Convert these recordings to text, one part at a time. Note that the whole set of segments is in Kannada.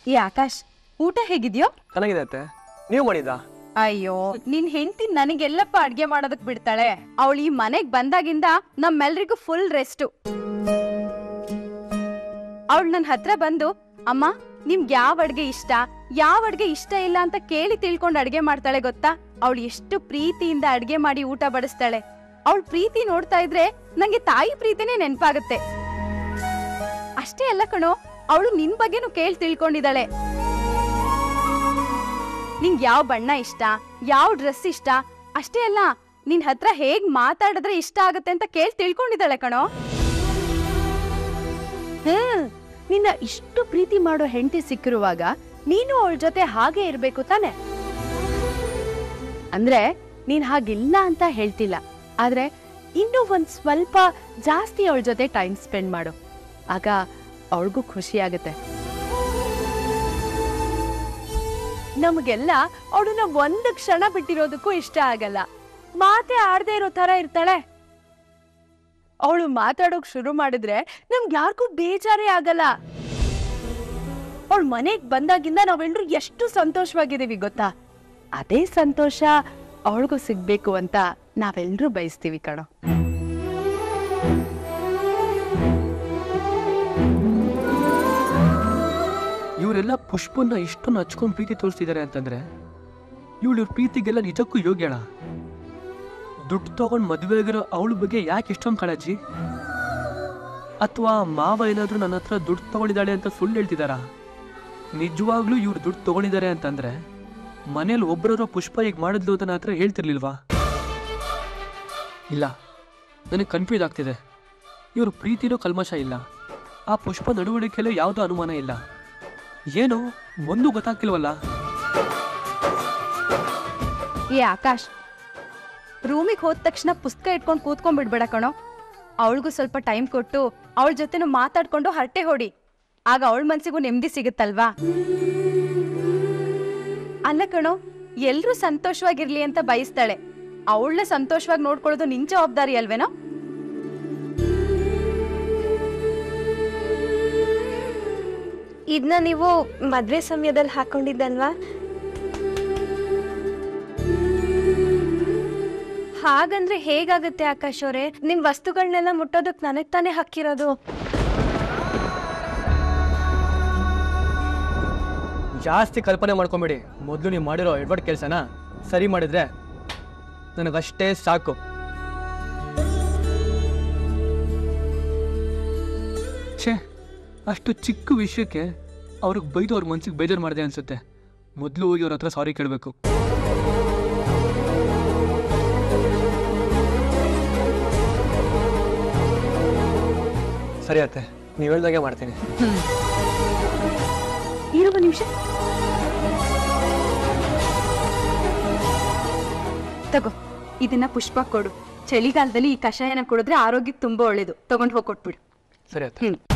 ಏ ಆಕಾಶ್ ಊಟ ಹೇಗಿದ್ಯೋ ಚೆನ್ನಾಗಿದೆ ಅತ್ತೆ ನೀವು ಮಾಡಿದ್ದಾ ಅಯ್ಯೋ ನಿನ್ ಹೆಂಡತಿ ನನಗೆಲ್ಲಪ್ಪ ಅಡ್ಗೆ ಮಾಡೋದಕ್ ಬಿಡ್ತಾಳೆ ಅವಳು ಈ ಮನೆಗ್ ಬಂದಾಗಿಂದ ನಮ್ಮೆಲ್ರಿಗೂ ಫುಲ್ ರೆಸ್ಟು ಅವಳು ನನ್ನ ಹತ್ರ ಬಂದು ಅಮ್ಮ ನಿಮ್ಗೆ ಯಾವ ಅಡ್ಗೆ ಇಷ್ಟ ಯಾವ ಅಡ್ಗೆ ಇಷ್ಟ ಇಲ್ಲ ಅಂತ ಕೇಳಿ ತಿಳ್ಕೊಂಡು ಅಡ್ಗೆ ಮಾಡ್ತಾಳೆ ಗೊತ್ತಾ ಅವಳು ಎಷ್ಟು ಪ್ರೀತಿಯಿಂದ ಅಡ್ಗೆ ಮಾಡಿ ಊಟ ಬಡಿಸ್ತಾಳೆ ಅವಳ ಪ್ರೀತಿ ನೋಡ್ತಾ ಇದ್ರೆ ನಂಗೆ ತಾಯಿ ಪ್ರೀತಿನೇ ನೆನ್ಪಾಗುತ್ತೆ ಅಷ್ಟೇ ಅಲ್ಲ ಕಣೋ ಅವಳು ನಿನ್ ಬಗ್ಗೆನೂ ಕೇಳಿ ತಿಳ್ಕೊಂಡಿದ್ದಾಳೆ ನಿಂಗ್ ಯಾವ ಬಣ್ಣ ಇಷ್ಟ ಯಾವ ಡ್ರೆಸ್ ಇಷ್ಟ ಅಷ್ಟೇ ಅಲ್ಲ ನಿನ್ ಹತ್ರ ಹೇಗ್ ಮಾತಾಡಿದ್ರೆ ಇಷ್ಟ ಆಗುತ್ತೆ ಅಂತ ಕೇಳಿ ತಿಳ್ಕೊಂಡಿದ್ದಾಳೆ ಕಣೋ ಹ್ಮ್ ನಿನ್ನ ಇಷ್ಟು ಪ್ರೀತಿ ಮಾಡೋ ಹೆಂಡತಿ ಸಿಕ್ಕಿರುವಾಗ ನೀನು ಅವಳ ಜೊತೆ ಹಾಗೆ ಇರ್ಬೇಕು ತಾನೆ ಅಂದ್ರೆ ನೀನ್ ಹಾಗಿಲ್ಲ ಅಂತ ಹೇಳ್ತಿಲ್ಲ ಆದ್ರೆ ಇನ್ನೂ ಒಂದ್ ಸ್ವಲ್ಪ ಜಾಸ್ತಿ ಅವಳ ಜೊತೆ ಟೈಮ್ ಸ್ಪೆಂಡ್ ಮಾಡು ಆಗ ಅವಳಿಗೂ ಖುಷಿ ಆಗುತ್ತೆ ನಮಗೆಲ್ಲ ಅವಳನ್ನ ಒಂದು ಕ್ಷಣ ಬಿಟ್ಟಿರೋದಕ್ಕೂ ಇಷ್ಟ ಆಗಲ್ಲ ಮಾತೆ ಆಡದೆ ಇರೋ ತರ ಇರ್ತಾಳೆ ಅವಳು ಮಾತಾಡೋಕ್ ಶುರು ಮಾಡಿದ್ರೆ ನಮ್ಗೆ ಯಾರಿಗೂ ಬೇಜಾರೇ ಆಗಲ್ಲ ಅವಳು ಮನೆಗ್ ಬಂದಾಗಿಂದ ನಾವೆಲ್ಲರೂ ಎಷ್ಟು ಸಂತೋಷವಾಗಿದ್ದೀವಿ ಗೊತ್ತಾ ಅದೇ ಸಂತೋಷ ಅವಳಿಗೂ ಸಿಗ್ಬೇಕು ಅಂತ ನಾವೆಲ್ಲರೂ ಬಯಸ್ತೀವಿ ಕಣೋ ಇವರೆಲ್ಲ ಪುಷ್ಪನ್ನ ಇಷ್ಟೊಂದು ಹಚ್ಕೊಂಡು ಪ್ರೀತಿ ತೋರಿಸ್ತಿದ್ದಾರೆ ಅಂತಂದ್ರೆ ಇವಳು ಇವ್ರ ಪ್ರೀತಿಗೆಲ್ಲ ನಿಜಕ್ಕೂ ಯೋಗ್ಯಣ ದುಡ್ಡು ತಗೊಂಡು ಮದುವೆ ಆಗಿರೋ ಅವಳ ಬಗ್ಗೆ ಯಾಕೆ ಇಷ್ಟೊಂದು ಕಾಳಜಿ ಅಥವಾ ಮಾವ ಏನಾದರೂ ನನ್ನ ಹತ್ರ ದುಡ್ಡು ತಗೊಂಡಿದ್ದಾಳೆ ಅಂತ ಸುಳ್ಳು ಹೇಳ್ತಿದಾರಾ ನಿಜವಾಗ್ಲೂ ಇವ್ರು ದುಡ್ಡು ತಗೊಂಡಿದ್ದಾರೆ ಅಂತಂದ್ರೆ ಮನೇಲಿ ಒಬ್ಬರವರ ಪುಷ್ಪ ಈಗ ಮಾಡಿದ್ಲು ಅಂತ ನನ್ನ ಹತ್ರ ಹೇಳ್ತಿರ್ಲಿಲ್ವಾ ಇಲ್ಲ ನನಗೆ ಕನ್ಫ್ಯೂಸ್ ಆಗ್ತಿದೆ ಇವ್ರ ಪ್ರೀತಿನೂ ಕಲ್ಮಶ ಇಲ್ಲ ಆ ಪುಷ್ಪ ನಡವಳಿಕೆಯಲ್ಲೂ ಯಾವುದೂ ಅನುಮಾನ ಇಲ್ಲ ಏನು ಒಂದು ಗೊತ್ತಾಗ್ತಿಲ್ವಲ್ಲ ಏ ಆಕಾಶ್ ರೂಮಿಗೆ ಹೋದ ತಕ್ಷಣ ಪುಸ್ತಕ ಇಟ್ಕೊಂಡು ಕೂತ್ಕೊಂಡ್ಬಿಡ್ಬೇಡ ಕಣೋ ಅವಳಿಗೂ ಸ್ವಲ್ಪ ಟೈಮ್ ಕೊಟ್ಟು ಅವಳ ಜೊತೆನೂ ಮಾತಾಡ್ಕೊಂಡು ಹರಟೆ ಹೊಡಿ ಆಗ ಅವಳ ಮನ್ಸಿಗೂ ನೆಮ್ಮದಿ ಸಿಗುತ್ತಲ್ವಾ ಅಲ್ಲ ಕಣೋ ಎಲ್ರೂ ಸಂತೋಷವಾಗಿರ್ಲಿ ಅಂತ ಬಯಸ್ತಾಳೆ ಅವಳನ್ನ ಸಂತೋಷವಾಗಿ ನೋಡ್ಕೊಳ್ಳೋದು ನಿನ್ ಜವಾಬ್ದಾರಿ ಅಲ್ವೇನೋ ಇದನ್ನ ನೀವು ಮದ್ವೆ ಸಮಯದಲ್ಲಿ ಹಾಕೊಂಡಿದ್ದಲ್ವಾ ಹಾಗಂದ್ರೆ ಹೇಗಾಗುತ್ತೆ ಆಕಾಶ್ ಅವರೇ ನಿಮ್ ವಸ್ತುಗಳನ್ನೆಲ್ಲ ಮುಟ್ಟೋದಕ್ ನನಗ್ ತಾನೇ ಹಾಕಿರೋದು ಜಾಸ್ತಿ ಕಲ್ಪನೆ ಮಾಡ್ಕೊಂಬೇಡಿ ಮೊದಲು ನೀವು ಮಾಡಿರೋ ಎಡ್ವರ್ಡ್ ಕೆಲಸನ ಸರಿ ಮಾಡಿದ್ರೆ ನನಗಷ್ಟೇ ಸಾಕು ಛೇ ಅಷ್ಟು ಚಿಕ್ಕ ವಿಷಯಕ್ಕೆ ಅವ್ರಿಗೆ ಬೈದು ಅವ್ರ ಮನ್ಸಿಗೆ ಬೇಜಾರು ಮಾಡಿದೆ ಅನ್ಸುತ್ತೆ ಮೊದಲು ಹೋಗಿ ಅವ್ರ ಹತ್ರ ಸಾರಿ ಕೇಳಬೇಕು ಸರಿ ಅತ್ತೆ ನೀವು ಹೇಳ್ದಾಗೆ ಮಾಡ್ತೀನಿ ಇರುವ ನಿಮಿಷ ತಗೋ ಇದನ್ನ ಪುಷ್ಪ ಕೊಡು ಚಳಿಗಾಲದಲ್ಲಿ ಈ ಕಷಾಯನ ಕುಡಿದ್ರೆ ಆರೋಗ್ಯಕ್ಕೆ ತುಂಬಾ ಒಳ್ಳೇದು ತಗೊಂಡ್ ಹೋಗಿ ಕೊಟ್ಬಿಡು ಸರಿ ಅತ್ತೆ ಹ್ಮ್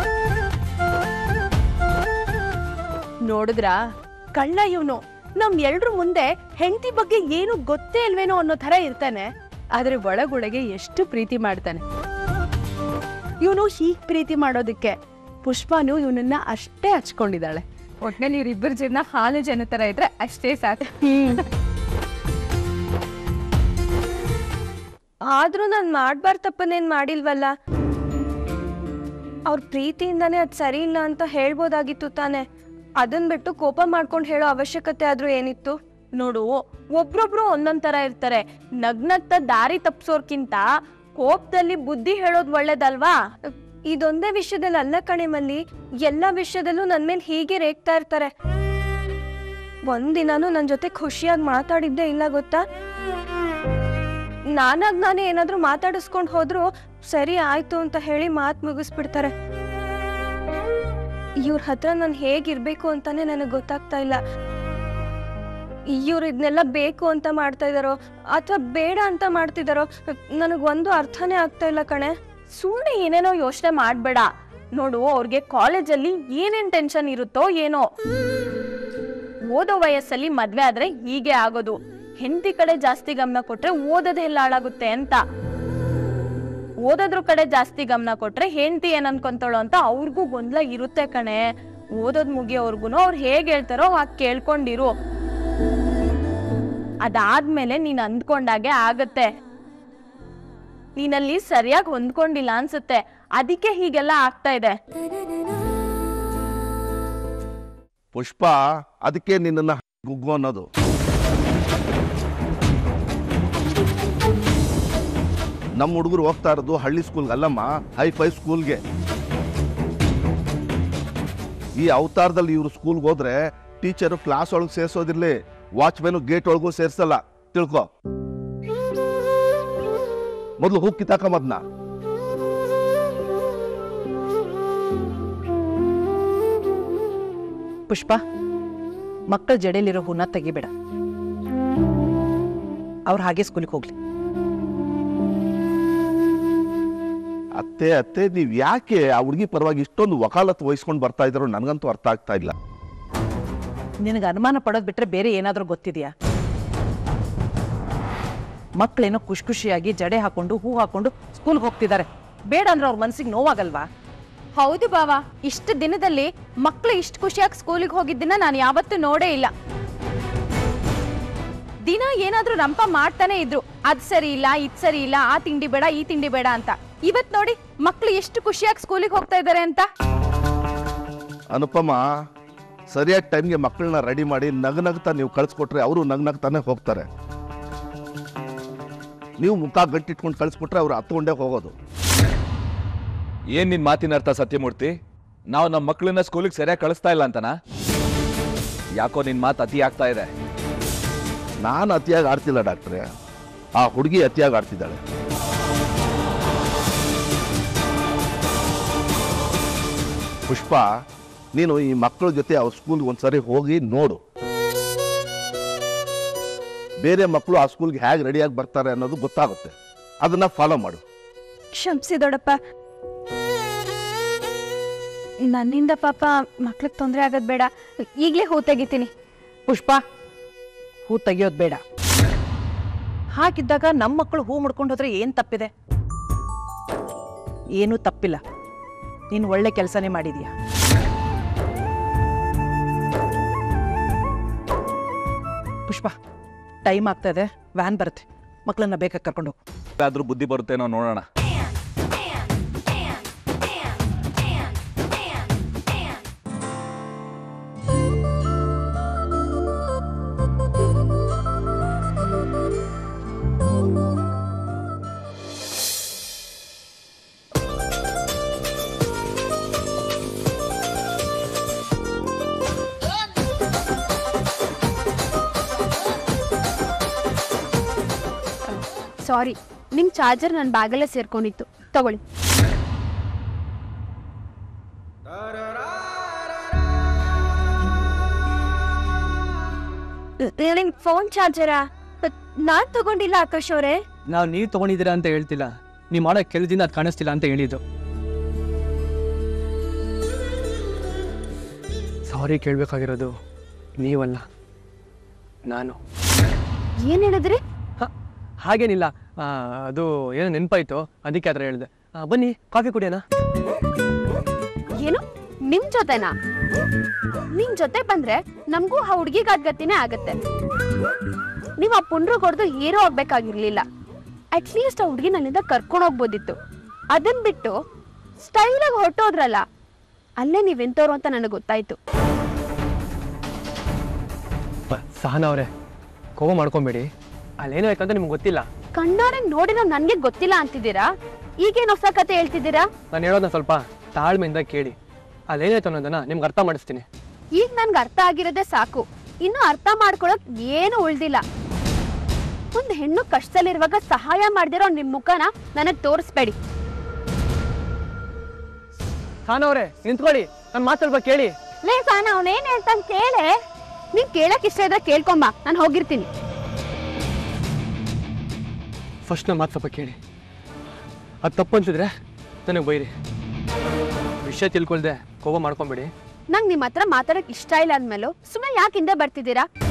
ನೋಡಿದ್ರಾ ಕಳ್ಳ ಇವನು ನಮ್ ಎಲ್ರ ಮುಂದೆ ಹೆಂಡತಿ ಬಗ್ಗೆ ಏನು ಗೊತ್ತೇ ಇಲ್ವೇನೋ ಅನ್ನೋ ತರ ಇರ್ತಾನೆ ಆದ್ರೆ ಒಳಗೊಳಗೆ ಎಷ್ಟು ಪ್ರೀತಿ ಮಾಡ್ತಾನೆ ಇವನು ಹೀಗ್ ಪ್ರೀತಿ ಮಾಡೋದಕ್ಕೆ ಪುಷ್ಪನು ಇವನನ್ನ ಅಷ್ಟೇ ಹಚ್ಕೊಂಡಿದ್ದಾಳೆ ಒಟ್ನಲ್ಲಿ ಇವ್ರಿಬ್ಬರ ಜನ ಹಾಲು ಜನ ತರ ಇದ್ರೆ ಅಷ್ಟೇ ಸಾಕು ಆದ್ರೂ ನಾನ್ ಮಾಡ್ಬಾರ್ದು ತಪ್ಪನೇನ್ ಮಾಡಿಲ್ವಲ್ಲ ಅವ್ರ ಪ್ರೀತಿಯಿಂದಾನೇ ಅದ್ ಸರಿ ಇಲ್ಲ ಅಂತ ಹೇಳ್ಬೋದಾಗಿತ್ತು ತಾನೆ ಅದನ್ ಬಿಟ್ಟು ಕೋಪ ಮಾಡ್ಕೊಂಡು ಹೇಳೋ ಅವಶ್ಯಕತೆ ಆದ್ರೂ ಏನಿತ್ತು ನೋಡು ಒಬ್ರೊಬ್ರು ಒಂದೊಂದ್ ತರ ಇರ್ತಾರೆ ನಗ್ನತ್ತ ದಾರಿ ತಪ್ಸೋರ್ಕಿಂತ ಕೋಪದಲ್ಲಿ ಬುದ್ಧಿ ಹೇಳೋದ್ ಒಳ್ಳೇದಲ್ವಾ ಇದೊಂದೇ ವಿಷಯದಲ್ಲಿ ಅಲ್ಲ ಕಣೆ ಮಲ್ಲಿ ಎಲ್ಲ ವಿಷಯದಲ್ಲೂ ನನ್ ಮೇಲೆ ಹೀಗೆ ರೇಗ್ತಾ ಇರ್ತಾರೆ ಒಂದಿನಾನು ನನ್ ಜೊತೆ ಖುಷಿಯಾಗಿ ಮಾತಾಡಿದ್ದೇ ಇಲ್ಲ ಗೊತ್ತಾ ನಾನಾಗ್ ನಾನೇ ಏನಾದ್ರೂ ಮಾತಾಡಿಸ್ಕೊಂಡ್ ಹೋದ್ರು ಸರಿ ಆಯ್ತು ಅಂತ ಹೇಳಿ ಮಾತ್ ಮುಗಿಸ್ಬಿಡ್ತಾರೆ ಇವ್ರ ಹತ್ರ ನಾನು ಹೇಗಿರ್ಬೇಕು ಅಂತಾನೆ ನನಗೆ ಗೊತ್ತಾಗ್ತಾ ಇಲ್ಲ ಇವ್ರು ಇದನ್ನೆಲ್ಲ ಬೇಕು ಅಂತ ಮಾಡ್ತಾ ಇದಾರೋ ಅಥವಾ ಬೇಡ ಅಂತ ಮಾಡ್ತಿದಾರೋ ನನಗ್ ಒಂದು ಅರ್ಥನೇ ಆಗ್ತಾ ಇಲ್ಲ ಕಣೆ ಸುಮ್ಮನೆ ಏನೇನೋ ಯೋಚನೆ ಮಾಡ್ಬೇಡ ನೋಡು ಅವ್ರಿಗೆ ಕಾಲೇಜಲ್ಲಿ ಏನೇನ್ ಟೆನ್ಷನ್ ಇರುತ್ತೋ ಏನೋ ಓದೋ ವಯಸ್ಸಲ್ಲಿ ಮದ್ವೆ ಆದ್ರೆ ಹೀಗೆ ಆಗೋದು ಹೆಂಡತಿ ಕಡೆ ಜಾಸ್ತಿ ಗಮನ ಕೊಟ್ರೆ ಓದೋದೆಲ್ಲ ಹಾಳಾಗುತ್ತೆ ಅಂತ ಓದೋದ್ರ ಕಡೆ ಜಾಸ್ತಿ ಗಮನ ಕೊಟ್ರೆ ಹೆಂಡತಿ ಏನ್ ಅನ್ಕೊಂತಾಳೋ ಅಂತ ಅವ್ರಿಗೂ ಗೊಂದಲ ಇರುತ್ತೆ ಕಣೆ ಓದೋದ್ ಮುಗಿಯೋವರ್ಗು ಅವ್ರು ಹೇಗ್ ಹೇಳ್ತಾರೋ ಹಾಗೆ ಕೇಳ್ಕೊಂಡಿರು ಅದಾದ್ಮೇಲೆ ನೀನ್ ಅಂದ್ಕೊಂಡಾಗೆ ಆಗತ್ತೆ ನೀನಲ್ಲಿ ಸರಿಯಾಗಿ ಹೊಂದ್ಕೊಂಡಿಲ್ಲ ಅನ್ಸುತ್ತೆ ಅದಕ್ಕೆ ಹೀಗೆಲ್ಲ ಆಗ್ತಾ ಇದೆ ಪುಷ್ಪ ಅದಕ್ಕೆ ನಿನ್ನನ್ನ ಗುಗ್ಗು ಅನ್ನೋದು ನಮ್ಮ ಹುಡುಗರು ಹೋಗ್ತಾ ಇರೋದು ಹಳ್ಳಿ ಸ್ಕೂಲ್ಗೆ ಅಲ್ಲಮ್ಮ ಹೈ ಫೈ ಸ್ಕೂಲ್ಗೆ ಈ ಅವತಾರದಲ್ಲಿ ಇವರು ಸ್ಕೂಲ್ಗೆ ಹೋದ್ರೆ ಟೀಚರು ಕ್ಲಾಸ್ ಒಳಗೆ ಸೇರ್ಸೋದಿರ್ಲಿ ವಾಚ್ಮ್ಯಾನು ಗೇಟ್ ಒಳಗೂ ಸೇರ್ಸಲ್ಲ ತಿಳ್ಕೊ ಮೊದಲು ಹೂ ಕಿತ್ತಾಕಮದ್ನ ಪುಷ್ಪ ಮಕ್ಕಳ ಜಡೆಯಲ್ಲಿರೋ ಹೂನ ತೆಗಿಬೇಡ ಅವ್ರು ಹಾಗೆ ಸ್ಕೂಲಿಗೆ ಹೋಗ್ಲಿ ಅತ್ತೆ ಅತ್ತೆ ನೀವ್ ಯಾಕೆ ಆ ಹುಡುಗಿ ಪರವಾಗಿ ಇಷ್ಟೊಂದು ವಕಾಲತ್ತು ವಹಿಸ್ಕೊಂಡು ಬರ್ತಾ ಇದ್ದಾರೋ ನನಗಂತೂ ಅರ್ಥ ಆಗ್ತಾ ಇಲ್ಲ ನಿನಗೆ ಅನುಮಾನ ಪಡೋದು ಬಿಟ್ರೆ ಬೇರೆ ಏನಾದರೂ ಗೊತ್ತಿದೆಯಾ ಮಕ್ಕಳೇನೋ ಖುಷಿ ಖುಷಿಯಾಗಿ ಜಡೆ ಹಾಕೊಂಡು ಹೂ ಹಾಕೊಂಡು ಸ್ಕೂಲ್ಗೆ ಹೋಗ್ತಿದ್ದಾರೆ ಬೇಡ ಅಂದ್ರೆ ಅವ್ರ ಮನ್ಸಿಗೆ ನೋವಾಗಲ್ವಾ ಹೌದು ಬಾವ ಇಷ್ಟು ದಿನದಲ್ಲಿ ಮಕ್ಳು ಇಷ್ಟು ಖುಷಿಯಾಗಿ ಸ್ಕೂಲಿಗೆ ಹೋಗಿದ್ದನ್ನ ನಾನು ಯಾವತ್ತೂ ನೋಡೇ ಇಲ್ಲ ದಿನ ಏನಾದ್ರೂ ರಂಪ ಮಾಡ್ತಾನೆ ಇದ್ರು ಅದ್ ಸರಿ ಇಲ್ಲ ಇದ್ ಸರಿ ಇಲ್ಲ ಆ ತಿಂಡಿ ಬೇಡ ಈ ತಿಂಡಿ ಬೇಡ ಅಂತ ಇವತ್ ನೋಡಿ ಮಕ್ಳು ಎಷ್ಟು ಖುಷಿಯಾಗಿ ಸ್ಕೂಲಿಗೆ ಹೋಗ್ತಾ ಇದಾರೆ ಅಂತ ಅನುಪಮ ಸರಿಯಾದ ಟೈಮ್ಗೆ ಮಕ್ಕಳನ್ನ ರೆಡಿ ಮಾಡಿ ನಗ್ ನಗ್ತಾ ನೀವು ಕಳಿಸ್ಕೊಟ್ರೆ ಅವರು ನಗ್ ನಗ್ತಾನೆ ಹೋಗ್ತಾರೆ ನೀವು ಮುಖ ಗಟ್ಟಿಟ್ಕೊಂಡು ಕಳಿಸ್ಕೊಟ್ರೆ ಅವ್ರು ಹತ್ಕೊಂಡೇ ಹೋಗೋದು ಏನ್ ನಿನ್ ಮಾತಿನ ಅರ್ಥ ಸತ್ಯಮೂರ್ತಿ ನಾವು ನಮ್ಮ ಮಕ್ಕಳನ್ನ ಸ್ಕೂಲಿಗೆ ಸರಿಯಾಗಿ ಕಳಿಸ್ತಾ ಇಲ್ಲ ಅಂತನಾ ಯಾಕೋ ನಿನ್ ಮಾತು ಅತಿ ಆಗ್ತಾ ಇದೆ ನಾನು ಅತಿಯಾಗಿ ಆಡ್ತಿಲ್ಲ ಡಾಕ್ಟ್ರೆ ಆ ಹುಡುಗಿ ಅತಿಯಾಗಿ ಆಡ್ತಿದ್ದಾಳೆ ಪುಷ್ಪ ನೀನು ಈ ಮಕ್ಕಳ ಜೊತೆ ಅವ್ರ ಸ್ಕೂಲ್ಗೆ ಒಂದ್ಸರಿ ಹೋಗಿ ನೋಡು ಬೇರೆ ಮಕ್ಕಳು ಆ ಸ್ಕೂಲ್ಗೆ ಹೇಗೆ ರೆಡಿಯಾಗಿ ಬರ್ತಾರೆ ಅನ್ನೋದು ಗೊತ್ತಾಗುತ್ತೆ ಅದನ್ನ ಫಾಲೋ ಮಾಡು ಕ್ಷಮಿಸಿ ದೊಡ್ಡಪ್ಪ ನನ್ನಿಂದ ಪಾಪ ಮಕ್ಳಿಗೆ ತೊಂದರೆ ಆಗೋದ್ ಬೇಡ ಈಗಲೇ ಹೂ ತೆಗಿತೀನಿ ಪುಷ್ಪ ಹೂ ತೆಗಿಯೋದು ಬೇಡ ಹಾಗಿದ್ದಾಗ ನಮ್ಮ ಮಕ್ಕಳು ಹೂ ಮುಡ್ಕೊಂಡು ಹೋದ್ರೆ ಏನು ತಪ್ಪಿದೆ ಏನೂ ತಪ್ಪಿಲ್ಲ ನೀನು ಒಳ್ಳೆ ಕೆಲಸನೇ ಮಾಡಿದೀಯ ಪುಷ್ಪ ಟೈಮ್ ಆಗ್ತಾ ಇದೆ ವ್ಯಾನ್ ಬರುತ್ತೆ ಮಕ್ಕಳನ್ನ ಬೇಕಾಗಿ ಕರ್ಕೊಂಡು ಹೋಗು ಆದ್ರೂ ಬುದ್ಧಿ ಬರುತ್ತೇನೋ ನೋಡೋಣ ಸಾರಿ ನಿಮ್ ಚಾರ್ಜರ್ ನನ್ನ ಬ್ಯಾಗಲ್ಲೇ ಸೇರ್ಕೊಂಡಿತ್ತು ತಗೊಳ್ಳಿ ನಿಮ್ ಫೋನ್ ಚಾರ್ಜರಾ ನಾನ್ ತಗೊಂಡಿಲ್ಲ ಆಕಾಶ್ ಅವರೇ ನಾವು ನೀವು ತೊಗೊಂಡಿದ್ದೀರಾ ಅಂತ ಹೇಳ್ತಿಲ್ಲ ನೀವು ಮಾಡೋ ಕೆಲಸದಿಂದ ಅದು ಕಾಣಿಸ್ತಿಲ್ಲ ಅಂತ ಹೇಳಿದ್ದು ಸಾರಿ ಕೇಳಬೇಕಾಗಿರೋದು ನೀವಲ್ಲ ನಾನು ಏನ್ ಹೇಳಿದ್ರಿ ಹ, ಹಾಗೇನಿಲ್ಲ ಆ, ಅದು ಏನೋ ನೆನಪಾಯ್ತು ಅದಕ್ಕೆ ಆ ಥರ ಹೇಳಿದೆ ಆ, ಬನ್ನಿ ಕಾಫಿ ಕುಡಿಯೋಣ ಏನು ನಿಮ್ ಜೊತೆನಾ ನಿಮ್ ಜೊತೆ ಬಂದ್ರೆ ನಮಗೂ ಆ ಹುಡ್ಗಿಗ್ ಗತಿನೇ ಆಗತ್ತೆ ನೀವ್ ಆ ಪುಂಡ್ರು ಕೊಡ್ದು ಹೀರೋ ಆಗ್ಬೇಕಾಗಿರ್ಲಿಲ್ಲ ಅಟ್ಲೀಸ್ಟ್ ಆ ಹುಡ್ಗಿ ನನ್ನಿಂದ ಕರ್ಕೊಂಡು ಹೋಗ್ಬೋದಿತ್ತು ಅದನ್ ಬಿಟ್ಟು ಸ್ಟೈಲಾಗಿ ಹೊರಟೋದ್ರಲ್ಲ ಅಲ್ಲೇ ನೀವ್ ಎಂತವ್ರು ಅಂತ ನನಗೆ ಗೊತ್ತಾಯ್ತು ಬ- ಸಹನ ಅವರೇ ಕೋವ ಮಾಡ್ಕೊಬೇಡಿ ಅಲ್ಲೇನೋ ಆಯ್ತು ಅಂತ ನಿಮ್ಗೆ ಗೊತ್ತಿಲ್ಲ ಕಣ್ಣಾರೆ ನೋಡಿರೋ ನನ್ಗೆ ಗೊತ್ತಿಲ್ಲ ಅಂತಿದ್ದೀರಾ ಈಗೇನ್ ಹೊಸ ಕತೆ ಹೇಳ್ತಿದ್ದೀರಾ ನಾನು ಹೇಳೋದನ್ನ ಸ್ವಲ್ಪ ತಾಳ್ಮೆಯಿಂದ ಕೇಳಿ ಅಲ್ಲೇನಾಯ್ತು ಅನ್ನೋದನ್ನ ನಿಮ್ಗೆ ಅರ್ಥ ಮಾಡಿಸ್ತೀನಿ ಈಗ ನನ್ಗೆ ಅರ್ಥ ಆಗಿರೋದೇ ಸಾಕು ಇನ್ನು ಅರ್ಥ ಮಾಡ್ಕೊಳಕ್ ಏನು ಉಳ್ದಿಲ್ಲ ಒಂದ್ ಹೆಣ್ಣು ಕಷ್ಟದಲ್ಲಿರುವಾಗ ಸಹಾಯ ಮಾಡ್ದಿರೋ ನಿಮ್ ಮುಖನ ನನಗ್ ತೋರಿಸ್ಬೇಡಿ ಸಹನ ಅವರೇ ನಿಂತ್ಕೊಳ್ಳಿ ನಾನು ಮಾತು ಸ್ವಲ್ಪ ಕೇಳಿ ಲೇ ಸಾನ ಅವನೇನ್ ಹೇಳ್ತಾನೆ ಕೇಳೆ ನೀನ್ ಕೇಳಕ್ ಇಷ್ಟ ಇದ್ರೆ ಕೇಳ್ಕೊಂಬ ನಾನು ಹೋಗಿರ್ತೀನಿ ಫಸ್ಟ್ ನಮ್ಮ ಮಾತು ಸ್ವಲ್ಪ ಕೇಳಿ ಅದು ತಪ್ಪು ಅನ್ಸಿದ್ರೆ ನನಗೆ ಬೈರಿ ವಿಷಯ ತಿಳ್ಕೊಳ್ದೆ ಕೋಪ ಮಾಡ್ಕೊಂಬೇಡಿ ನಂಗ್ ನಿಮ್ ಹತ್ರ ಮಾತಾಡಕ್ ಇಷ್ಟ ಇಲ್ಲ ಅಂದ್ಮೇಲೂ ಸುಮ್ಮನೆ ಯಾಕೆ ಹಿಂದೆ ಬರ್ತಿದ್ದೀರಾ